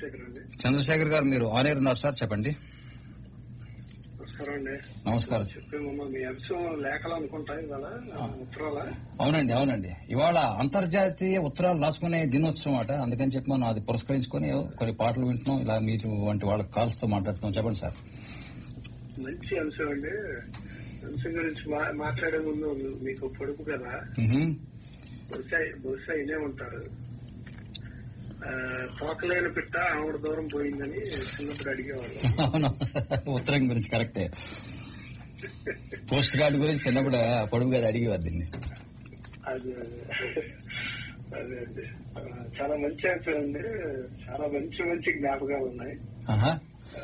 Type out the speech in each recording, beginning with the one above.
చంద్రశేఖర్ అండి చంద్రశేఖర్ గారు మీరు ఆన్ ఎయిర్ ఉన్నారు సార్ చెప్పండి నమస్కారం అండి నమస్కారం చెప్పేమమ్మా మీ అంశం లేఖలు అనుకుంటా ఇవాళ ఉత్తరాల అవునండి అవునండి ఇవాళ అంతర్జాతీయ ఉత్తరాలు రాసుకునే దినోత్సవం అట అందుకని చెప్పి మనం అది పురస్కరించుకొని కొన్ని పాటలు వింటున్నాం ఇలా మీరు వంటి వాళ్ళ కాల్స్ తో మాట్లాడుతున్నాం చెప్పండి సార్ మంచి అంశం అండి అంశం గురించి మా- మాట్లాడే ముందు మీకు పొడుపు కదా మ్హూ. బహుశా బహుశా ఇదే ఉంటారు ఆ, తోకలేని పిట్ట ఆవిడ దూరం పోయిందని చిన్నప్పుడు అడిగేవాళ్ళు అవును ఉత్తరం గురించి కరెక్టే పోస్ట్ కార్డు గురించి చిన్నప్పుడు పొడుగు గారు అడిగేవారు దీన్ని అది అదే అండి ఆ, చాలా మంచి అంశం అండి చాలా మంచి మంచి జ్ఞాపకాలు ఉన్నాయి ఆహా. ఆ,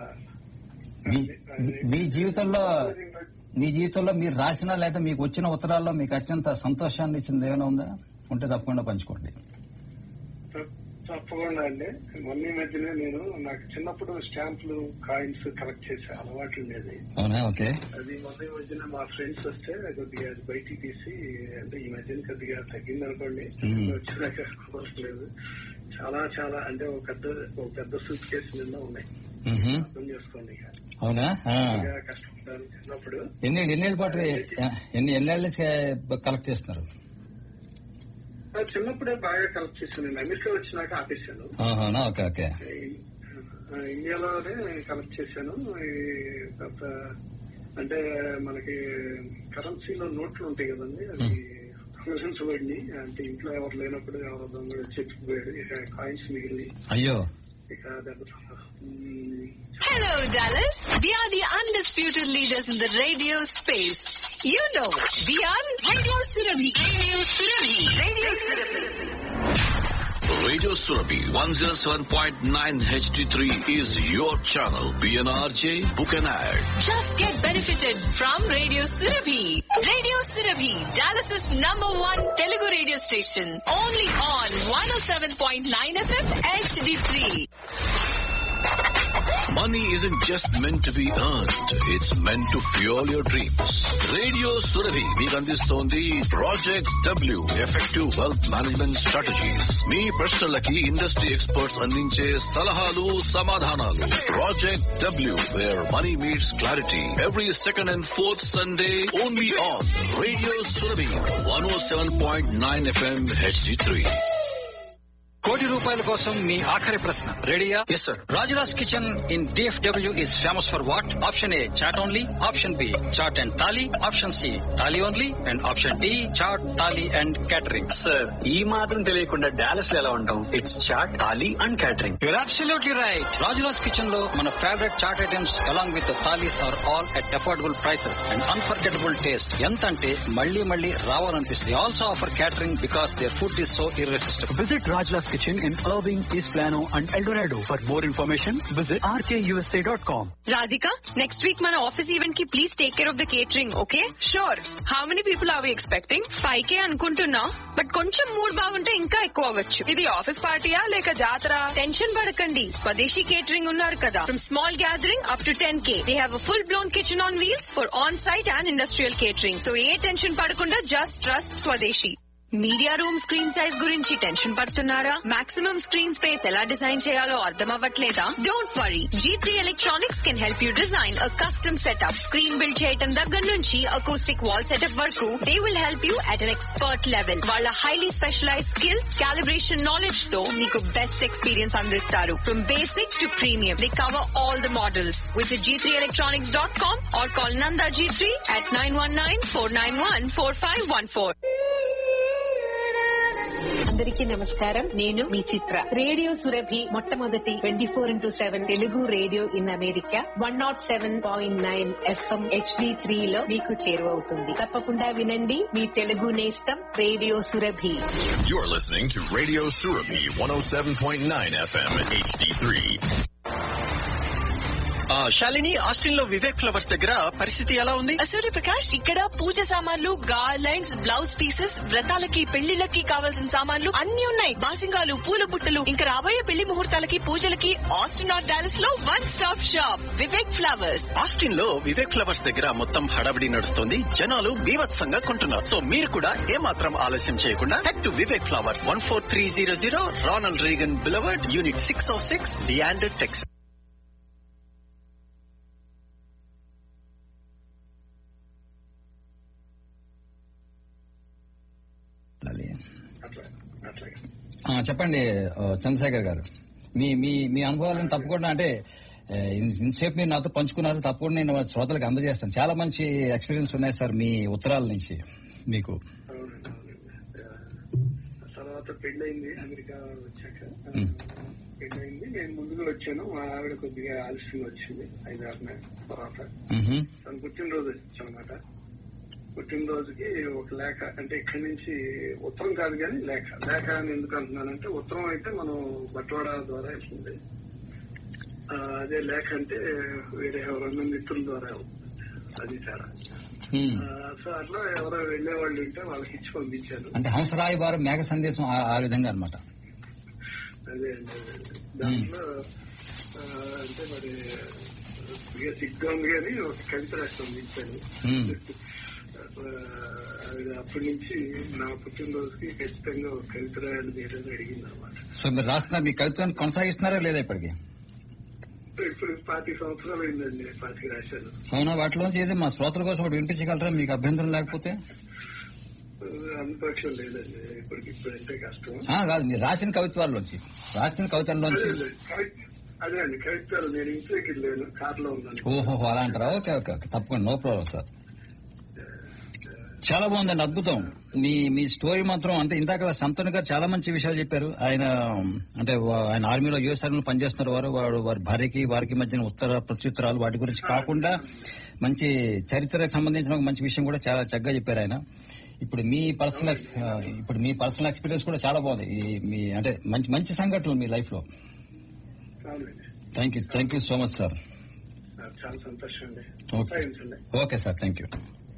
మీ అది- మీ జీవితంలో మీ జీవితంలో మీరు రాసిన లేదా మీకు వచ్చిన ఉత్తరాల్లో మీకు అత్యంత సంతోషాన్ని ఇచ్చింది ఏమైనా ఉందా ఉంటే తప్పకుండా పంచుకోండి తప్ప- తప్పకుండా అండి మొన్న ఈ మధ్యనే నేను నాకు చిన్నప్పుడు స్టాంపులు కాయిన్స్ కలెక్ట్ చేసే అలవాటు ఉండేది అవునా ఓకే అది మొన్న ఈ మధ్యన మా ఫ్రెండ్స్ వస్తే కొద్దిగా అది బయటికి తీసి అంటే ఈ మధ్యన కొద్దిగా తగ్గింది అనుకోండి Hmm. వచ్చినాక కోరట్లేదు చాలా చాలా అంటే ఒక పెద్ద ఒక పెద్ద సూట్ కేసు నిండా ఉన్నాయి మ్హూ. అర్థం చేసుకోండి ఇక అవునా ఆ. బాగా కష్టపడ్డాను చిన్నప్పుడు ఎన్ని ఎన్నేళ్ళ పాటు ఎన్ని ఎన్నేళ్ళ నుంచి కలెక్ట్ చేస్తున్నారు ఆ, చిన్నప్పుడే బాగా కలెక్ట్ చేశాను నేను అమెరికా వచ్చినాక ఆపేశాను అవునా ఓకే ఓకే ఆ, ఇండియాలోనే కలెక్ట్ చేశాను ఈ పెద్ద అంటే మనకి కరెన్సీలో నోట్లు ఉంటాయి కదండి అది సంరక్షించబడి అంటే ఇంట్లో ఎవరు లేనప్పుడు ఎవరో దొంగలు చెప్పుకుపోయాడు ఇక కాయిన్స్ మిగిలి అయ్యో ఇక దెబ్బ మ్మ్. Hello, Dallas. We are the undisputed leaders in the radio space. You know, we are Radio Surabhi. Radio Surabhi. Radio Surabhi. Radio Surabhi 107.9 HD3 is your channel. PNRJ, book an ad. Just get benefited from Radio Surabhi. Radio Surabhi, Dallas's number one Telugu radio station. Only on 107.9 FM HD3. Money isn't just meant to be earned. It's meant to fuel your dreams. Radio Surabhi మీకు అందిస్తోంది project W effective wealth management strategies మీ ప్రశ్నలకి industry experts అందించే సలహాలు సమాధానాలు project W where money meets clarity every second and fourth Sunday only on radio Surabhi one O seven point nine FM HD three crore రూపాయల కోసం మీ ఆఖరి ప్రశ్న రెడీయా yes sir Rajula's kitchen in DFW is famous for what option A chaat only option B chaat and thali option C thali only and option D chaat thali and catering sir ఈ మాత్రం తెలియకుండా Dallas లో ఎలా ఉంటాం it's chaat thali and catering you're absolutely right Rajula's kitchen లో మన favourite chaat items along with thalis are all at affordable prices and unforgettable taste ఎంత అంటే మళ్ళీ మళ్ళీ రావాలనిపిస్తుంది also offer catering because their food is so irresistible visit Rajula's kitchen in Irving, East Plano and El Dorado. For more information, visit rkusa.com. Radhika, next week మన office event కి please take care of the catering okay sure how many people are we expecting five K అనుకుంటున్నా but కొంచెం mood బాగుంటే ఇంకా ఎక్కువ అవ్వచ్చు ఇది office పార్టీయా లేక జాతర టెన్షన్ పడకండి స్వదేశీ కేటరింగ్ ఉన్నారు కదా from small gathering up to ten K they have full blown kitchen on wheels for on site and industrial catering so ఏ టెన్షన్ పడకుండా just trust Swadeshi media room screen size గురించి టెన్షన్ పడుతున్నారా maximum screen space ఎలా design చేయాలో అర్థం అవ్వట్లేదా don't worry G3 electronics can help you design a custom setup screen build చేయడం దగ్గర నుంచి అకౌస్టిక్ వాల్ సెటప్ వరకు they will help you at an expert level వాళ్ళ highly specialise skills calibration knowledge తో మీకు బెస్ట్ ఎక్స్పీరియన్స్ అందిస్తారు from basic to premium they cover all the models visit G three electronics dot com or call నందా G three at nine one nine four nine one four five one four అందరికీ నమస్కారం నేను మీ Chitra radio Surabhi మొట్టమొదటి twenty four into seven Telugu radio in America one nought seven point nine FM HD three లో మీకు చేరువవుతుంది తప్పకుండా వినండి మీ తెలుగు నేస్తం radio Surabhi You're listening to Radio Surabhi 107.9 FM HD3. Shalini Austin లో వివేక్ ఫ్లవర్స్ దగ్గర పరిస్థితి ఎలా ఉంది సూర్యప్రకాష్ ఇక్కడ పూజ సామాన్లు గార్లైన్స్ బ్లౌజ్ పీసెస్ వ్రతాలకి పెళ్లిళ్ళకి కావాల్సిన సామాన్లు అన్ని ఉన్నాయి బాసింగాలు పూల బుట్టలు ఇంకా రాబోయే పెళ్లి ముహూర్తాలకి పూజలకి ఆస్టిన్ ఆర్ డాలస్ లో one stop shop Vivek flowers Austin లో వివేక్ ఫ్లవర్స్ దగ్గర మొత్తం హడావిడి నడుస్తుంది జనాలు బీభత్సంగా కొంటున్నారు సో మీరు కూడా ఏమాత్రం ఆలస్యం చేయకుండా head to Vivek flowers one four three zero zero Ronald Reagan boulevard unit six O six డియాండెడ్ టెక్స్ లలి. అట్లా అట్లాగే ఆ, చెప్పండి ఆ, చంద్రశేఖర్ గారు మీ మీ మీ అనుభవాలను తప్పకుండా అంటే ఆ, ఇన్- ఇంతసేపు మీరు నాతో పంచుకున్నారు తప్పకుండా నేను శ్రోతలకు అందజేస్తాను చాలా మంచి ఎక్స్పీరియన్స్ ఉన్నాయి సార్ మీ ఉత్తరాల నుంచి మీకు అవునండి అవునండి ఆ, తర్వాత పెళ్ళయింది అమెరికా వచ్చాక మ్. పెళ్ళయింది నేను ముందుగా వచ్చాను మా ఆవిడ కొద్దిగా ఆలస్యంగా వచ్చింది ఐదారు నెలల తర్వాత మ్హూ. తను పుట్టినరోజు వచ్చింది అనమాట పుట్టినరోజుకి ఒక లేఖ అంటే ఇక్కడి నుంచి ఉత్తరం కాదు కానీ లేఖ లేఖ అని ఎందుకు అంటున్నానంటే ఉత్తరం అయితే మనం బట్వాడా ద్వారా వెళ్తుంది ఆ, అదే లేఖ అంటే వేరే ఎవరన్నా మిత్రుల ద్వారా అవుతుంది. అది తేడా మ్. ఆ, సో అట్లా ఎవరో వెళ్లే వాళ్ళు ఉంటే వాళ్ళకి ఇచ్చి పంపించాను అంటే హంసరాయి వారు మేఘ సందేశం ఆ- ఆ విధంగా అనమాట అదే అండి అదే అండి. దాంట్లో ఆ, అంటే మరి ఇక సిగ్గా ఉంది కానీ ఒక కవిత రాసి పంపించాను మ్. ఆ, అది అప్పటి నుంచి నా పుట్టినరోజుకి ఖచ్చితంగా ఒక కవిత రాయాలి మీరు అని అడిగింది అనమాట సో మీరు రాస్తున్న మీ కవిత్వాన్ని కొనసాగిస్తున్నారా లేదా ఇప్పటికి ఇప్పుడు పాతి సంవత్సరాలు అయిందండి పాతికి రాశాను అవునా వాటిలోంచి ఏది మా శ్రోతల కోసం ఒకటి వినిపించగలరా మీకు అభ్యంతరం లేకపోతే ఆ, అందుపక్షం లేదండి ఇప్పటికి ఇప్పుడు అంటే కష్టం ఆ, కాదు మీరు రాసిన కవిత్వాల్లోంచి రాసిన కవితల్లోంచి అదే అండి, కవి- అదే అండి కవిత్వాలు నేను ఇంట్లోకి వెళ్ళాను కార్లో ఉన్నాను ఓహో అలా అంటారా ఓకే ఓకే ఓకే తప్పకుండా నో ప్రాబ్లం సార్ చాలా బాగుందండి అద్భుతం మీ మీ స్టోరీ మాత్రం అంటే ఇందాక సంతోన్ గారు చాలా మంచి విషయాలు చెప్పారు ఆయన అంటే వా- ఆయన ఆర్మీలో యుఎస్ ఆర్మీలో పనిచేస్తున్నారు వారు వాడు వారి భార్యకి వారికి మధ్యన ఉత్తర ప్రత్యుత్తరాలు వాటి గురించి కాకుండా మంచి చరిత్రకు సంబంధించిన ఒక మంచి విషయం కూడా చాలా చక్కగా చెప్పారు ఆయన ఇప్పుడు మీ పర్సనల్ ఇప్పుడు మీ పర్సనల్ ఎక్స్పీరియన్స్ కూడా చాలా బాగుంది ఈ మీ అంటే మంచి మంచి సంఘటనలు మీ లైఫ్ లో చాలండి thank you thank you so much sir ఆ, చాలా సంతోషం అండి ఓకే కొనసాగించండి ఓకే సార్ థ్యాంక్ యూ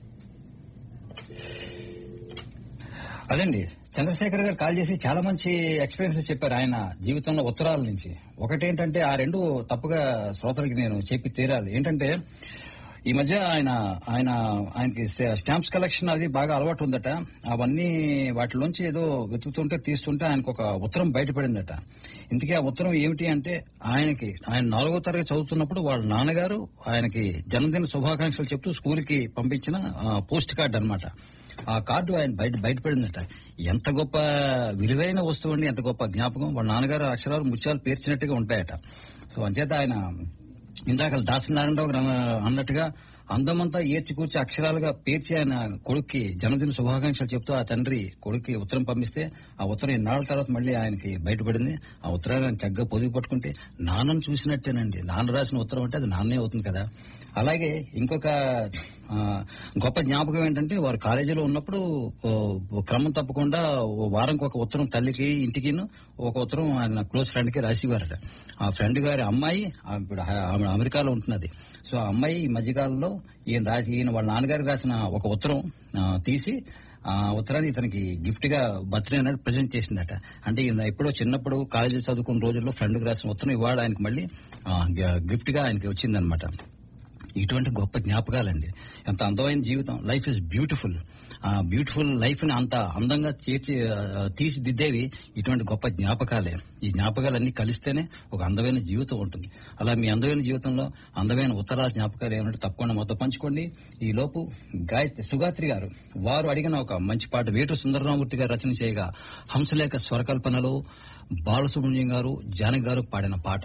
అదండి చంద్రశేఖర్ గారు కాల్ చేసి చాలా మంచి ఎక్స్పీరియన్సెస్ చెప్పారు ఆయన జీవితంలో ఉత్తరాల నుంచి ఒకటేంటంటే ఆ రెండు తప్పుగా శ్రోతలకి నేను చెప్పి తీరాలి ఏంటంటే ఈ మధ్య ఆయన ఆయన ఆయనకి స్టాంప్స్ కలెక్షన్ అది బాగా అలవాటు ఉందట అవన్నీ వాటిలోంచి ఏదో వెతుకుతుంటే తీస్తుంటే ఆయనకు ఒక ఉత్తరం బయటపడిందట ఇంతకీ ఆ ఉత్తరం ఏమిటి అంటే ఆయనకి ఆయన నాలుగో తరగతి చదువుతున్నప్పుడు వాళ్ళ నాన్నగారు ఆయనకి జన్మదిన శుభాకాంక్షలు చెప్తూ స్కూల్కి పంపించిన ఆ, పోస్ట్ కార్డు అన్నమాట ఆ కార్డు ఆయన బయట బయటపడిందట ఎంత గొప్ప విలువైన వస్తువు అండి ఎంత గొప్ప జ్ఞాపకం వాళ్ళ నాన్నగారు అక్షరాలు ముత్యాలు పేర్చినట్టుగా ఉంటాయట సో అంచేత ఆయన ఇందాక దాసనారాయణరావు గారు అన్నట్టుగా అందమంతా ఏర్చి కూర్చి అక్షరాలుగా పేర్చి ఆయన కొడుక్కి జన్మదిన శుభాకాంక్షలు చెప్తూ ఆ తండ్రి కొడుక్కి ఉత్తరం పంపిస్తే ఆ ఉత్తరం ఎన్నాళ్ళ తర్వాత మళ్ళీ ఆయనకి బయటపడింది ఆ ఉత్తరాన్ని ఆయన చక్కగా పొదిగి పట్టుకుంటే నాన్నను చూసినట్టేనండి నాన్న రాసిన ఉత్తరం అంటే అది నాన్నే అవుతుంది కదా అలాగే ఇంకొక ఆ, గొప్ప జ్ఞాపకం ఏంటంటే వారు కాలేజీలో ఉన్నప్పుడు ఓ, ఓ క్రమం తప్పకుండా ఓ వారంకి ఒక ఉత్తరం తల్లికి ఇంటికి ఒక ఉత్తరం ఆయన క్లోజ్ ఫ్రెండ్ కి రాసివారట ఆ ఫ్రెండ్ గారి అమ్మాయి ఆ, ఇప్పుడు ఆ- ఆమె అమెరికాలో ఉంటున్నది సో ఆ అమ్మాయి ఈ మధ్యకాలంలో ఈయన రాసి ఈయన వాళ్ళ నాన్నగారికి రాసిన ఒక ఉత్తరం ఆ, తీసి ఆ ఉత్తరాన్ని ఇతనికి గిఫ్ట్ గా బర్త్డే అనేది ప్రజెంట్ చేసిందట అంటే ఈయన ఎప్పుడో చిన్నప్పుడు కాలేజీ చదువుకున్న రోజుల్లో ఫ్రెండ్ కి రాసిన ఉత్తరం ఇవాళ ఆయనకి మళ్ళీ గిఫ్ట్ గా ఆయనకి వచ్చిందనమాట ఇటువంటి గొప్ప జ్ఞాపకాలండి ఎంత అందమైన జీవితం లైఫ్ ఇస్ బ్యూటిఫుల్ ఆ బ్యూటిఫుల్ లైఫ్ ని అంత అందంగా తీర్చి ఆ, తీర్చిదిద్దేవి ఇటువంటి గొప్ప జ్ఞాపకాలే ఈ జ్ఞాపకాలన్నీ కలిస్తేనే ఒక అందమైన జీవితం ఉంటుంది అలా మీ అందమైన జీవితంలో అందమైన ఉత్తరాల జ్ఞాపకాలు ఏమంటే తప్పకుండా మొత్తం పంచుకోండి ఈ లోపు గాయత్రి సుగాత్రి గారు వారు అడిగిన ఒక మంచి పాట వేటు సుందరరామూర్తి గారు రచన చేయగా హంసలేఖ స్వరకల్పనలో బాలసుబ్రహ్మణ్యం గారు జానకి గారు పాడిన పాట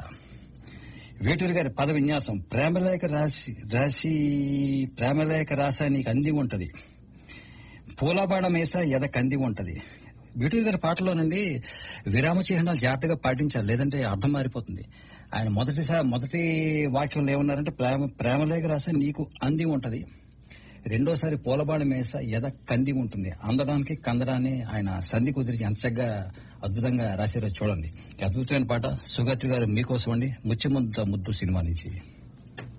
వేటూరి గారి పద విన్యాసం ప్రేమలేఖ రాసి రాసి ప్రేమలేఖ రాసా నీకు అంది ఉంటది పూలబాణం వేసా ఎద కంది ఉంటది వేటూరి గారి పాటలోనండి విరామ చిహ్నాలు జాగ్రత్తగా పాటించాలి లేదంటే అర్థం మారిపోతుంది ఆయన మొదటిసారి మొదటి వాక్యంలో ఏమన్నారంటే ప్రేమ ప్రేమలేఖ రాసా నీకు అంది ఉంటది రెండోసారి పూలబాణం వేసా ఎద కంది ఉంటుంది అందడానికి కందడాన్ని ఆయన సంధి కుదిరించి ఎంత చక్కగా అద్భుతంగా రాశారో చూడండి ఈ అద్భుతమైన పాట సుగత్రి గారు మీకోసం అండి ముత్యముద్ద ముద్దు సినిమా నుంచి